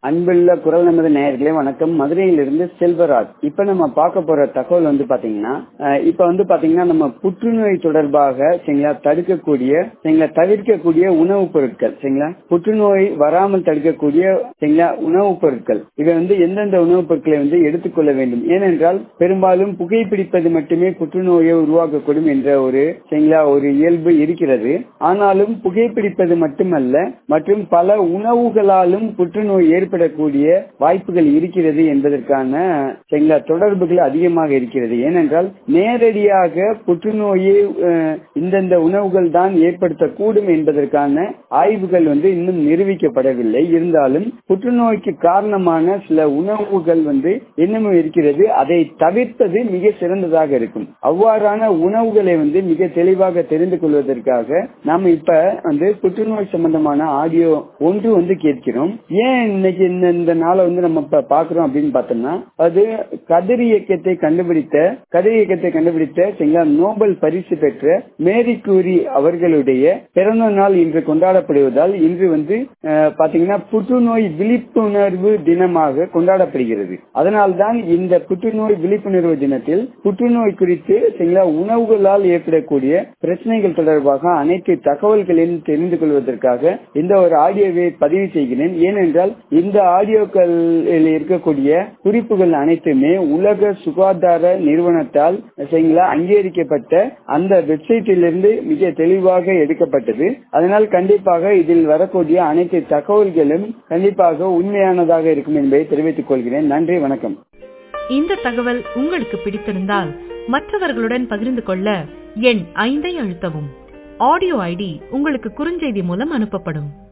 அன்புள்ள குரல் நமது நேயர்களே வணக்கம் மதுரையிலிருந்து செல்வராஜ் இப்ப நம்ம பார்க்க போற தகவல் வந்து பாத்தீங்கன்னா அஹ், இப்ப வந்து பாத்தீங்கன்னா நம்ம புற்றுநோய் தொடர்பாக சரிங்களா தடுக்கக்கூடிய சரிங்களா தவிர்க்கக்கூடிய உணவுப் பொருட்கள் சரிங்களா புற்றுநோய் வராமல் தடுக்கக்கூடிய சரிங்களா உணவுப் பொருட்கள் இவை வந்து எந்தெந்த உணவுப் பொருட்களை வந்து எடுத்துக்கொள்ள வேண்டும் ஏனென்றால் பெரும்பாலும் புகைப்பிடிப்பது மட்டுமே புற்றுநோயை உருவாக்கக்கூடும் என்ற ஒரு சரிங்களா ஒரு இயல்பு இருக்கிறது ஆனாலும் புகைப்பிடிப்பது மட்டுமல்ல மற்றும் பல உணவுகளாலும் புற்றுநோய் ஏற்படக்கூடிய வாய்ப்புகள் இருக்கிறது என்பதற்கான சரிங்களா தொடர்புகள் அதிகமாக இருக்கிறது ஏனென்றால் நேரடியாக புற்றுநோயை அஹ், இந்தந்த உணவுகள் தான் ஏற்படுத்தக்கூடும் என்பதற்கான ஆய்வுகள் வந்து இன்னும் நிரூபிக்கப்படவில்லை இருந்தாலும் புற்றுநோய்க்கு காரணமான சில உணவுகள் வந்து இன்னமும் இருக்கிறது அதை தவிர்ப்பது மிக சிறந்ததாக இருக்கும் அவ்வாறான உணவுகளை வந்து மிக தெளிவாக தெரிந்து கொள்வதற்காக நாம இப்ப வந்து புற்றுநோய் சம்பந்தமான ஆடியோ ஒன்று வந்து கேட்கிறோம் ஏன் இன்னைக்கு இந்த இந்த நாளை வந்து நம்ம இப்ப பாக்குறோம் அப்படின்னு பார்த்தோம்னா அது கதிர் இயக்கத்தை கண்டுபிடித்த கதிர் இயக்கத்தை கண்டுபிடித்த சரிங்களா நோபல் பரிசு பெற்ற மேரி கூரி அவர்களுடைய பிறந்த நாள் இன்று கொண்டாடப்படுவதால் இன்று வந்து அஹ், பாத்தீங்கன்னா புற்றுநோய் விழிப்புணர்வு தினமாக கொண்டாடப்படுகிறது அதனால்தான் இந்த புற்றுநோய் விழிப்புணர்வு தினத்தில் புற்றுநோய் குறித்து சரிங்களா உணவுகளால் ஏற்படக்கூடிய பிரச்சனைகள் தொடர்பாக அனைத்து தகவல்களையும் தெரிந்து கொள்வதற்காக இந்த ஒரு ஆடியோவை பதிவு செய்கிறேன் ஏனென்றால் இந்த ஆடியோக்களில் இருக்கக்கூடிய குறிப்புகள் அனைத்துமே உலக சுகாதார நிறுவனத்தால் சரிங்களா அங்கீகரிக்கப்பட்ட அந்த வெப்சைட்டிலிருந்து மிக தெளிவாக எடுக்கப்பட்டது அதனால் கண்டிப்பாக இதில் வரக்கூடிய அனைத்து தகவல்களும் கண்டிப்பாக உண்மையானதாக இருக்கும் என்பதை தெரிவித்துக் கொள்கிறேன் நன்றி வணக்கம் இந்த தகவல் உங்களுக்கு பிடித்திருந்தால் மற்றவர்களுடன் பகிர்ந்து கொள்ள எண் ஐந்தை அழுத்தவும் ஆடியோ ஐடி உங்களுக்கு குறுஞ்செய்தி மூலம் அனுப்பப்படும்